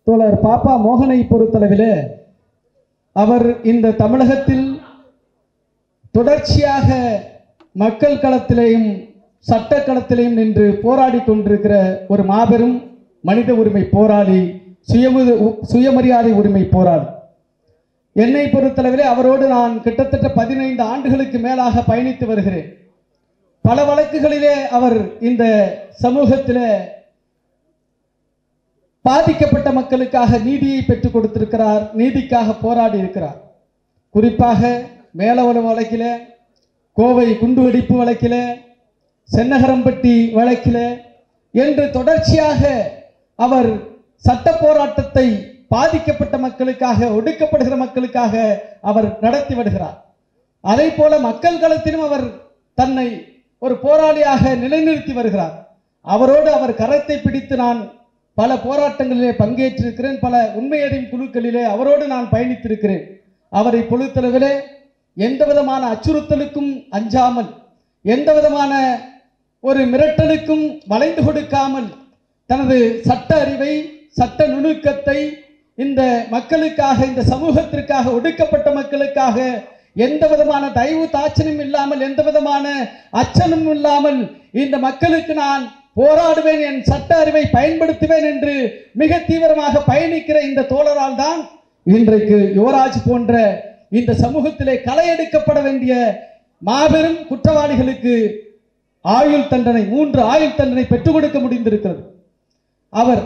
தோழர் பாப்பா மோகனை பொறுத்தளவிலே அவர் இந்த தமிழகத்தில் தொடர்ச்சியாக மக்கள் களத்திலேயும் சட்ட களத்திலேயும் நின்று போராடி கொண்டிருக்கிற ஒரு மாபெரும் மனித உரிமை போராளி சுயமுது சுயமரியாதை உரிமை போராளி என்னை பொறுத்தளவிலே அவரோடு நான் கிட்டத்தட்ட பதினைந்து ஆண்டுகளுக்கு மேலாக பயணித்து வருகிறேன் பல வழக்குகளிலே அவர் இந்த சமூகத்திலே பாதிக்கப்பட்ட மக்களுக்காக நீதியை பெற்றுக் கொடுத்திருக்கிறார் நீதிக்காக போராடி இருக்கிறார் குறிப்பாக மேலவள வழக்கில் கோவை குண்டுவெடிப்பு வழக்கில் சென்னகரம்பட்டி வழக்கில் என்று தொடர்ச்சியாக அவர் சட்ட போராட்டத்தை பாதிக்கப்பட்ட மக்களுக்காக ஒடுக்கப்படுகிற மக்களுக்காக அவர் நடத்தி வருகிறார் அதே போல மக்கள் களத்திலும் அவர் தன்னை ஒரு போராளியாக நிலைநிறுத்தி வருகிறார் அவரோடு அவர் கரத்தை பிடித்து நான் பல போராட்டங்களிலே பங்கேற்றிருக்கிறேன் பல உண்மையறியும் குழுக்களிலே அவரோடு நான் பயணித்திருக்கிறேன் அவரை பொறுத்தளவிலே எந்த விதமான அச்சுறுத்தலுக்கும் அஞ்சாமல் எந்த விதமான ஒரு மிரட்டலுக்கும் வளைந்து கொடுக்காமல் தனது சட்ட அறிவை சட்ட நுணுக்கத்தை இந்த மக்களுக்காக இந்த சமூகத்திற்காக ஒடுக்கப்பட்ட மக்களுக்காக எந்த விதமான தயவு தாட்சணும் இல்லாமல் எந்த விதமான அச்சனும் இல்லாமல் இந்த மக்களுக்கு நான் போராடுவேன் என் சட்ட அறிவை பயன்படுத்துவேன் என்று மிக தீவிரமாக பயணிக்கிற இந்த தோழரால் தான் இன்றைக்கு யுவராஜ் போன்ற இந்த சமூகத்திலே களை எடுக்கப்பட வேண்டிய மாபெரும் குற்றவாளிகளுக்கு ஆயுள் தண்டனை மூன்று ஆயுள் தண்டனை பெற்றுக் கொடுக்க முடிந்திருக்கிறது அவர்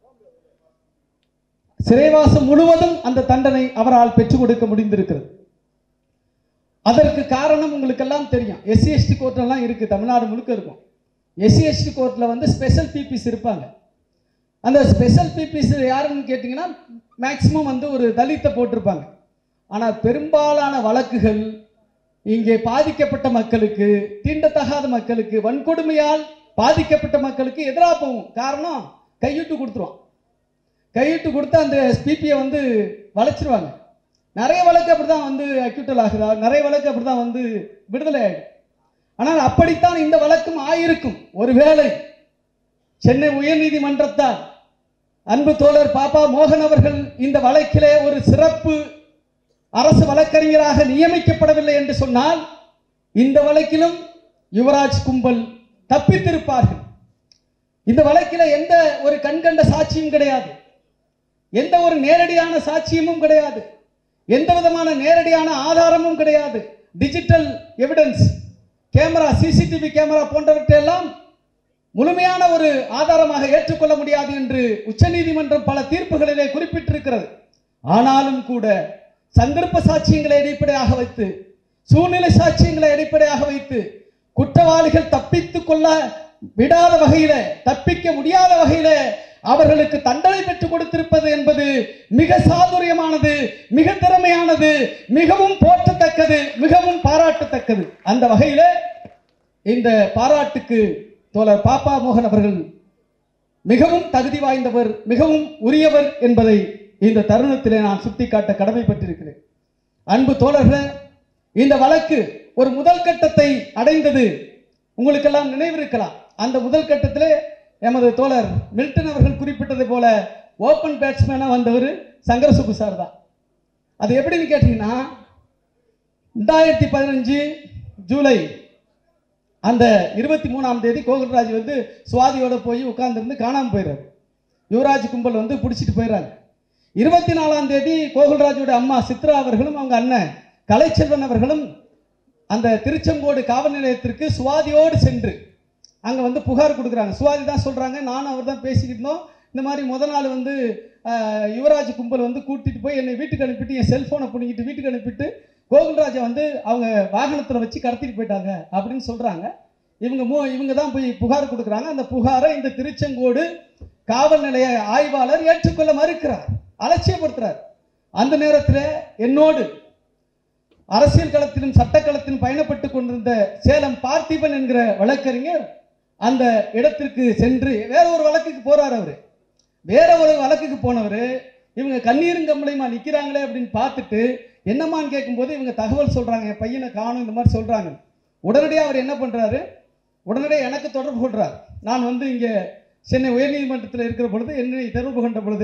சிறைவாசம் முழுவதும் அந்த தண்டனை அவரால் பெற்றுக் கொடுக்க முடிந்திருக்கிறது அதற்கு காரணம் உங்களுக்கெல்லாம் தெரியும் எஸ்சி எஸ்டி கோர்ட்டெல்லாம் இருக்குது தமிழ்நாடு முழுக்க இருக்கும் எஸ்சி எஸ்டி கோர்ட்டில் வந்து ஸ்பெஷல் பிபிஸ் இருப்பாங்க அந்த ஸ்பெஷல் பிபிஸ் யாருன்னு கேட்டிங்கன்னா மேக்சிமம் வந்து ஒரு தலித்தை போட்டிருப்பாங்க ஆனால் பெரும்பாலான வழக்குகள் இங்கே பாதிக்கப்பட்ட மக்களுக்கு தீண்டத்தகாத மக்களுக்கு வன்கொடுமையால் பாதிக்கப்பட்ட மக்களுக்கு எதிராக போகும் காரணம் கையிட்டு கொடுத்துருவான் கையிட்டு கொடுத்து அந்த பிபியை வந்து வளைச்சிருவாங்க நிறைய வழக்கு அப்படி தான் வந்து அக்யூட்டல் ஆகுதா நிறைய வழக்கு அப்படி தான் வந்து விடுதலை ஆகிடும் ஆனால் அப்படித்தான் இந்த வழக்கும் ஆயிருக்கும் ஒருவேளை சென்னை உயர்நீதிமன்றத்தால் அன்பு தோழர் பாப்பா மோகன் அவர்கள் இந்த வழக்கிலே ஒரு சிறப்பு அரசு வழக்கறிஞராக நியமிக்கப்படவில்லை என்று சொன்னால் இந்த வழக்கிலும் யுவராஜ் கும்பல் தப்பித்திருப்பார்கள் இந்த வழக்கில் எந்த ஒரு கண்கண்ட சாட்சியும் கிடையாது எந்த ஒரு நேரடியான சாட்சியமும் கிடையாது எந்த விதமான நேரடியான ஆதாரமும் கிடையாது digital evidence camera CCTV camera போன்றவற்றையெல்லாம் முழுமையான ஒரு ஆதாரமாக ஏற்றுக்கொள்ள முடியாது என்று உச்சநீதிமன்றம் பல தீர்ப்புகளிலே குறிப்பிட்டிருக்கிறது ஆனாலும் கூட சந்தர்ப்ப சாட்சியங்களை அடிப்படையாக வைத்து சூழ்நிலை சாட்சியங்களை அடிப்படையாக வைத்து குற்றவாளிகள் தப்பித்துக் கொள்ள விடாத வகையில தப்பிக்க முடியாத வகையில அவர்களுக்கு தண்டனை பெற்றுக் கொடுத்திருப்பது என்பது மிக சாதுரியமானது மிக திறமையானது மிகவும் போற்றத்தக்கது மிகவும் பாராட்டத்தக்கது அந்த வகையில இந்த பாராட்டுக்கு தோழர் பாப்பா மோகன் அவர்கள் மிகவும் தகுதி வாய்ந்தவர் மிகவும் உரியவர் என்பதை இந்த தருணத்திலே நான் சுட்டிக்காட்ட கடமைப்பட்டிருக்கிறேன் அன்பு தோழர்களே இந்த வழக்கு ஒரு முதல் கட்டத்தை அடைந்தது உங்களுக்கெல்லாம் நினைவிருக்கலாம் அந்த முதல் கட்டத்திலே எமது தோழர் மில்டன் அவர்கள் குறிப்பிட்டதை போல ஓப்பன் பேட்ஸ்மேனாக வந்தவர் சங்கரசுப்பு சார் தான் அது எப்படின்னு கேட்டிங்கன்னா ரெண்டாயிரத்தி பதினஞ்சு ஜூலை அந்த இருபத்தி மூணாம் தேதி கோகுல்ராஜ் வந்து சுவாதியோட போய் உட்கார்ந்துருந்து காணாமல் போயிடுறாரு யுவராஜ் கும்பல் வந்து பிடிச்சிட்டு போயிடுறாங்க இருபத்தி நாலாம் தேதி கோகுல்ராஜோட அம்மா சித்ரா அவர்களும் அவங்க அண்ணன் கலைச்செல்வன் அவர்களும் அந்த திருச்செங்கோடு காவல் நிலையத்திற்கு சுவாதியோடு சென்று அங்கே வந்து புகார் கொடுக்குறாங்க சுவாதி தான் சொல்கிறாங்க நானும் அவர் தான் பேசிக்கிட்டு இருந்தோம் இந்த மாதிரி முத நாள் வந்து ஆஹ், யுவராஜ் கும்பல் வந்து கூட்டிகிட்டு போய் என்னை வீட்டுக்கு அனுப்பிட்டு என் செல்ஃபோனை பிடிங்கிட்டு வீட்டுக்கு அனுப்பிட்டு கோகுல்ராஜை வந்து அவங்க வாகனத்தில் வச்சு கடத்திட்டு போயிட்டாங்க அப்படின்னு சொல்கிறாங்க இவங்க மூ இவங்க தான் போய் புகார் கொடுக்குறாங்க அந்த புகாரை இந்த திருச்செங்கோடு காவல் நிலைய ஆய்வாளர் ஏற்றுக்கொள்ள மறுக்கிறார் அலட்சியப்படுத்துறார் அந்த நேரத்தில் என்னோடு அரசியல் களத்திலும் சட்டக்களத்திலும் பயணப்பட்டு கொண்டிருந்த சேலம் பார்த்திபன் என்கிற வழக்கறிஞர் அந்த இடத்திற்கு சென்று வேற ஒரு வழக்குக்கு போறார் அவரு வேற ஒரு வழக்குக்கு போனவர் இவங்க கண்ணீரும் கம்பளையுமா நிற்கிறாங்களே அப்படின்னு பார்த்துட்டு என்னம்மான்னு கேட்கும்போது இவங்க தகவல் சொல்றாங்க என் பையனை காணும் இந்த மாதிரி சொல்றாங்க உடனடியாக அவர் என்ன பண்றாரு உடனடியாக எனக்கு தொடர்பு கொள்றார் நான் வந்து இங்கே சென்னை உயர்நீதிமன்றத்தில் இருக்கிற பொழுது என்னை தொடர்பு கொண்ட பொழுது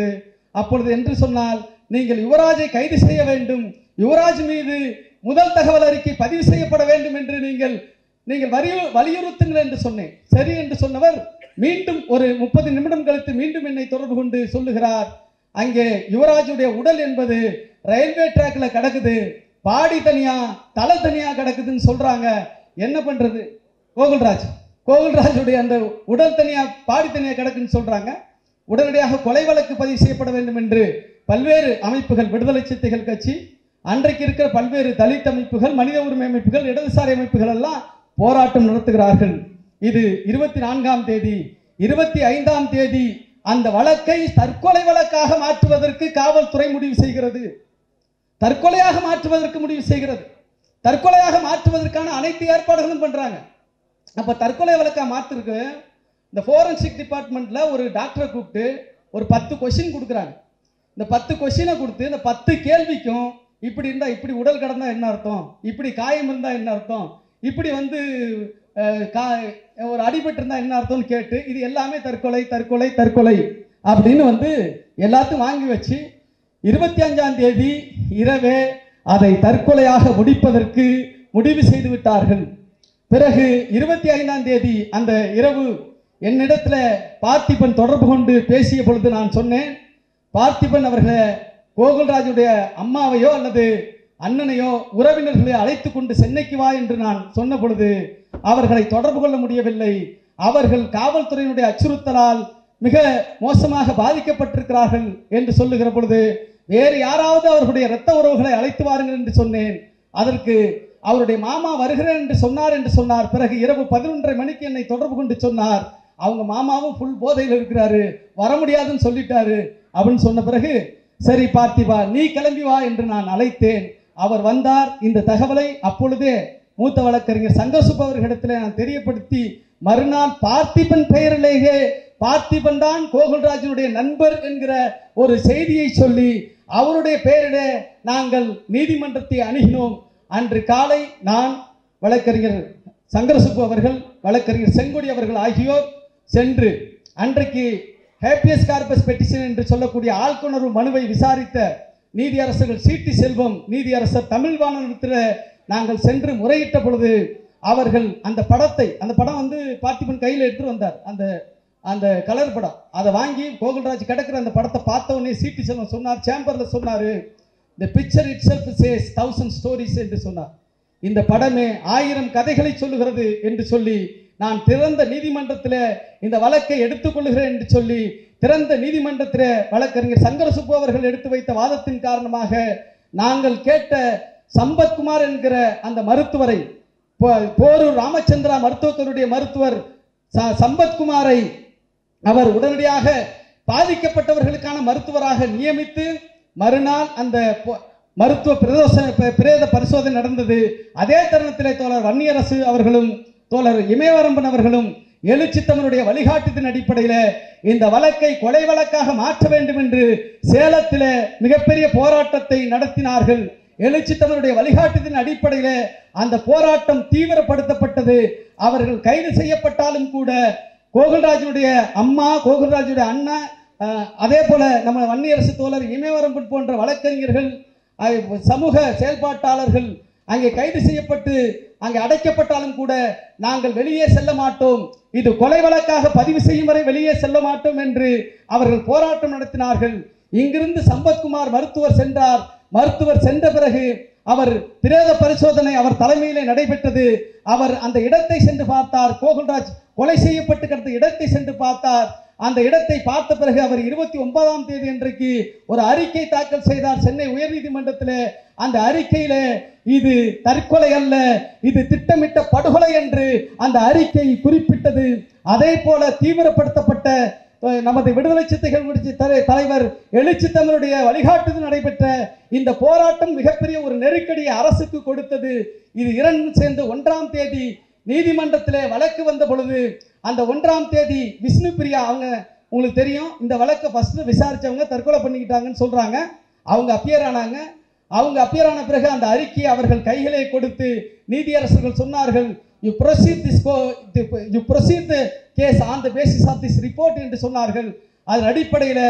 அப்பொழுது என்று சொன்னால் நீங்கள் யுவராஜை கைது செய்ய வேண்டும் யுவராஜ் மீது முதல் தகவல் அறிக்கை பதிவு செய்யப்பட வேண்டும் என்று நீங்கள் நீங்கள் வலியு வலியுறுத்துங்கள் என்று சொன்னேன் சரி என்று சொன்னவர் மீண்டும் ஒரு முப்பது நிமிடம் கழித்து மீண்டும் என்னை தொடர்பு கொண்டு சொல்லுகிறார் அங்கே யுவராஜுடைய உடல் என்பது ரயில்வே ட்ராக்ல கிடக்குது பாடி தனியா தலை தனியா கிடக்குதுன்னு சொல்றாங்க என்ன பண்றது கோகுல்ராஜ் கோகுல்ராஜுடைய அந்த உடல் தனியா பாடி தனியா கிடக்குன்னு சொல்றாங்க உடனடியாக கொலை வழக்கு பதிவு செய்யப்பட வேண்டும் என்று பல்வேறு அமைப்புகள் விடுதலை சித்தைகள் கட்சி அன்றைக்கு இருக்கிற பல்வேறு தலித் அமைப்புகள் மனித உரிமை அமைப்புகள் இடதுசாரி அமைப்புகள் எல்லாம் போராட்டம் நடத்துகிறார்கள் இது இருபத்தி நான்காம் தேதி இருபத்தி ஐந்தாம் தேதி அந்த வழக்கை தற்கொலை வழக்காக மாற்றுவதற்கு காவல்துறை முடிவு செய்கிறது தற்கொலையாக மாற்றுவதற்கு முடிவு செய்கிறது தற்கொலையாக மாற்றுவதற்கான அனைத்து ஏற்பாடுகளும் பண்றாங்க அப்ப தற்கொலை வழக்கா மாத்திருக்கு இந்த ஃபோரன்சிக் டிபார்ட்மெண்ட்ல ஒரு டாக்டரை கூப்பிட்டு ஒரு பத்து கொஸ்டின் கொடுக்குறாங்க இந்த பத்து கொஸ்டினை கொடுத்து இந்த பத்து கேள்விக்கும் இப்படி இருந்தா இப்படி உடல் கடந்தா என்ன அர்த்தம் இப்படி காயம் இருந்தா என்ன அர்த்தம் இப்படி வந்து அஹ், கா- ஒரு அடிபட்டு இருந்தா என்ன அர்த்தம்னு கேட்டு இது எல்லாமே தற்கொலை தற்கொலை தற்கொலை அப்படின்னு வந்து எல்லாத்தையும் வாங்கி வச்சு இருபத்தி அஞ்சாம் தேதி இரவே அதை தற்கொலையாக முடிப்பதற்கு முடிவு செய்து விட்டார்கள் பிறகு இருபத்தி ஐந்தாம் தேதி அந்த இரவு என்னிடத்துல பார்த்திபன் தொடர்பு கொண்டு பேசிய பொழுது நான் சொன்னேன் பார்த்திபன் அவர்களை கோகுல்ராஜுடைய அம்மாவையோ அல்லது அண்ணனையோ உறவினர்களை அழைத்து கொண்டு சென்னைக்கு வா என்று நான் சொன்ன பொழுது அவர்களை தொடர்பு கொள்ள முடியவில்லை அவர்கள் காவல்துறையினுடைய அச்சுறுத்தலால் மிக மோசமாக பாதிக்கப்பட்டிருக்கிறார்கள் என்று சொல்லுகிற பொழுது வேறு யாராவது அவர்களுடைய இரத்த உறவுகளை அழைத்து வாருங்கள் என்று சொன்னேன் அதற்கு அவருடைய மாமா வருகிறேன் என்று சொன்னார் என்று சொன்னார் பிறகு இரவு பதினொன்றரை மணிக்கு என்னை தொடர்பு கொண்டு சொன்னார் அவங்க மாமாவும் ஃபுல் போதையில் இருக்கிறாரு வர முடியாதுன்னு சொல்லிட்டாரு அப்படின்னு சொன்ன பிறகு சரி பார்த்திபா நீ கிளம்பி வா என்று நான் அழைத்தேன் அவர் வந்தார் இந்த தகவலை அப்பொழுதே மூத்த வழக்கறிஞர் சங்கசுப்பு அவர்களிடத்தில் நான் தெரியப்படுத்தி மறுநாள் பார்த்திபன் பெயரிலேயே பார்த்திபன் தான் கோகுல்ராஜனுடைய நண்பர் என்கிற ஒரு செய்தியை சொல்லி அவருடைய பெயரிலே நாங்கள் நீதிமன்றத்தை அணுகினோம் அன்று காலை நான் வழக்கறிஞர் சங்கரசுப்பு அவர்கள் வழக்கறிஞர் செங்கொடி அவர்கள் ஆகியோர் சென்று அன்றைக்கு ஹேப்பியஸ் கார்பஸ் பெட்டிஷன் என்று சொல்லக்கூடிய ஆள்கொணர்வு மனுவை விசாரித்த நீதியரசர்கள் சீட்டி செல்வம் நீதியரசர் தமிழ்வாணத்தில் நாங்கள் சென்று முறையிட்ட பொழுது அவர்கள் அந்த படத்தை அந்த படம் வந்து பார்த்திபன் கையில் எடுத்துட்டு வந்தார் அந்த அந்த கலர் படம் அதை வாங்கி கோகுல்ராஜ் கிடக்கிற அந்த படத்தை பார்த்த உடனே சீட்டி செல்வம் சொன்னார் சேம்பர்ல சொன்னாரு இந்த picture itself says thousand stories என்று சொன்னார் இந்த படமே ஆயிரம் கதைகளை சொல்லுகிறது என்று சொல்லி நான் திறந்த நீதிமன்றத்தில் இந்த வழக்கை எடுத்துக்கொள்கிறேன் என்று சொல்லி திறந்த நீதிமன்றத்தில் வழக்கறிஞர் சங்கரசுப்பு அவர்கள் எடுத்து வைத்த வாதத்தின் காரணமாக நாங்கள் கேட்ட சம்பத்குமார் என்கிற அந்த மருத்துவரை போ- போரூர் ராமச்சந்திரா மருத்துவத்துறையுடைய மருத்துவர் ச- சம்பத்குமாரை அவர் உடனடியாக பாதிக்கப்பட்டவர்களுக்கான மருத்துவராக நியமித்து மறுநாள் அந்த பொ- மருத்துவ பிரதோஷ ப- பிரேத பரிசோதனை நடந்தது அதே தருணத்திலே தோழர் வன்னியரசு அவர்களும் தோழர் இமயவரம்பன் அவர்களும் எழுச்சி தமிழுடைய வழிகாட்டுதலின் அடிப்படையில் இந்த வழக்கை கொலை வழக்காக மாற்ற வேண்டும் என்று சேலத்திலே மிகப்பெரிய போராட்டத்தை நடத்தினார்கள் எழுச்சி தமிழுடைய வழிகாட்டுதலின் அடிப்படையில் அந்த போராட்டம் தீவிரப்படுத்தப்பட்டது அவர்கள் கைது செய்யப்பட்டாலும் கூட கோகுல்ராஜனுடைய அம்மா கோகுல்ராஜுடைய அண்ணா அஹ், அதே போல நம்ம வன்னியரசு தோழர் இமயவரம்பன் போன்ற வழக்கறிஞர்கள் அஹ், சமூக செயல்பாட்டாளர்கள் அங்கே கைது செய்யப்பட்டு அங்கே அடைக்கப்பட்டாலும் கூட நாங்கள் வெளியே செல்ல மாட்டோம் இது கொலை வழக்காக பதிவு செய்யும் வரை வெளியே செல்ல மாட்டோம் என்று அவர்கள் போராட்டம் நடத்தினார்கள் இங்கிருந்து சம்பத்குமார் மருத்துவர் சென்றார் மருத்துவர் சென்ற பிறகு அவர் பிரேத பரிசோதனை அவர் தலைமையிலே நடைபெற்றது அவர் அந்த இடத்தை சென்று பார்த்தார் கோகுல்ராஜ் கொலை செய்யப்பட்டு கிடந்த இடத்தை சென்று பார்த்தார் அந்த இடத்தை பார்த்த பிறகு அவர் இருபத்தி ஒன்பதாம் தேதி அன்றைக்கு ஒரு அறிக்கை தாக்கல் செய்தார் சென்னை உயர்நீதிமன்றத்திலே அந்த அறிக்கையிலே இது தற்கொலை அல்ல இது திட்டமிட்ட படுகொலை என்று அந்த அறிக்கை குறிப்பிட்டது அதே போல தீவிரப்படுத்தப்பட்ட அஹ், நமது விடுதலை சித்தைகள் முடிச்சு தலை- தலைவர் எழுச்சி தமிழுடைய வழிகாட்டுதல் நடைபெற்ற இந்த போராட்டம் மிகப்பெரிய ஒரு நெருக்கடியை அரசுக்கு கொடுத்தது இது இரண்டும் சேர்ந்து ஒன்றாம் தேதி நீதிமன்றத்திலே வழக்கு வந்த பொழுது அந்த ஒன்றாம் தேதி விஷ்ணு பிரியா அவங்க உங்களுக்கு தெரியும் இந்த வழக்கை ஃபர்ஸ்ட் விசாரிச்சவங்க தற்கொலை பண்ணிக்கிட்டாங்கன்னு சொல்றாங்க அவங்க அப்பியர் ஆனாங்க அவங்க அப்பியர் ஆன பிறகு அந்த அறிக்கையை அவர்கள் கைகளை கொடுத்து நீதியரசர்கள் சொன்னார்கள் you proceed this you proceed the case on the basis of this report என்று சொன்னார்கள் அதன் அடிப்படையில்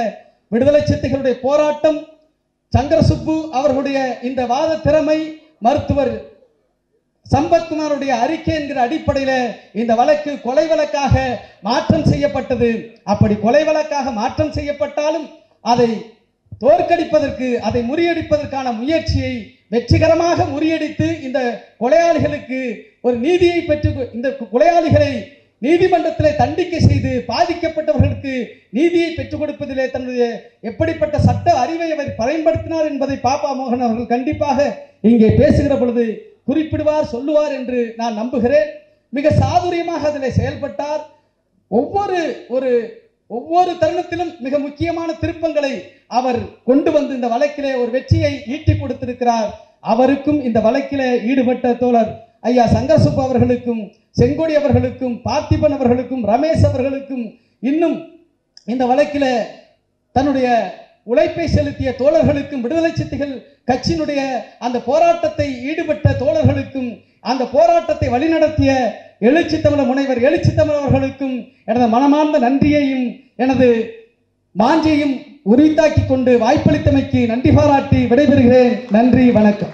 விடுதலை சிறுத்தைகளுடைய போராட்டம் சங்கரசுப்பு அவர்களுடைய இந்த வாத திறமை மருத்துவர் சம்பத்குமாருடைய அறிக்கை என்கிற அடிப்படையில் இந்த வழக்கு கொலை வழக்காக மாற்றம் செய்யப்பட்டது அப்படி கொலை வழக்காக மாற்றம் செய்யப்பட்டாலும் அதை தோற்கடிப்பதற்கு அதை முறியடிப்பதற்கான முயற்சியை வெற்றிகரமாக முறியடித்து இந்த கொலையாளிகளுக்கு ஒரு நீதியை பெற்று இந்த கொலையாளிகளை நீதிமன்றத்திலே தண்டிக்கை செய்து பாதிக்கப்பட்டவர்களுக்கு நீதியை பெற்றுக் கொடுப்பதிலே தன்னுடைய எப்படிப்பட்ட சட்ட அறிவை அவர் பயன்படுத்தினார் என்பதை பாப்பா மோகன் அவர்கள் கண்டிப்பாக இங்கே பேசுகிற பொழுது குறிப்பிடுவார் சொல்லுவார் என்று நான் நம்புகிறேன் மிக சாதுரியமாக அதில் செயல்பட்டார் ஒவ்வொரு ஒரு ஒவ்வொரு தருணத்திலும் மிக முக்கியமான திருப்பங்களை அவர் கொண்டு வந்து இந்த வழக்கிலே ஒரு வெற்றியை ஈட்டி கொடுத்திருக்கிறார் அவருக்கும் இந்த வழக்கிலே ஈடுபட்ட தோழர் ஐயா சங்கரசுப்பு அவர்களுக்கும் செங்கோடி அவர்களுக்கும் பார்த்திபன் அவர்களுக்கும் ரமேஷ் அவர்களுக்கும் இன்னும் இந்த வழக்கில தன்னுடைய உழைப்பை செலுத்திய தோழர்களுக்கும் விடுதலை சித்திகள் கட்சியினுடைய அந்த போராட்டத்தை ஈடுபட்ட தோழர்களுக்கும் அந்த போராட்டத்தை வழிநடத்திய எழுச்சி தமிழர் முனைவர் எழுச்சி தமிழர் அவர்களுக்கும் எனது மனமார்ந்த நன்றியையும் எனது மாஞ்சியையும் உரித்தாக்கிக் கொண்டு வாய்ப்பளித்தமைக்கு நன்றி பாராட்டி விடைபெறுகிறேன் நன்றி வணக்கம்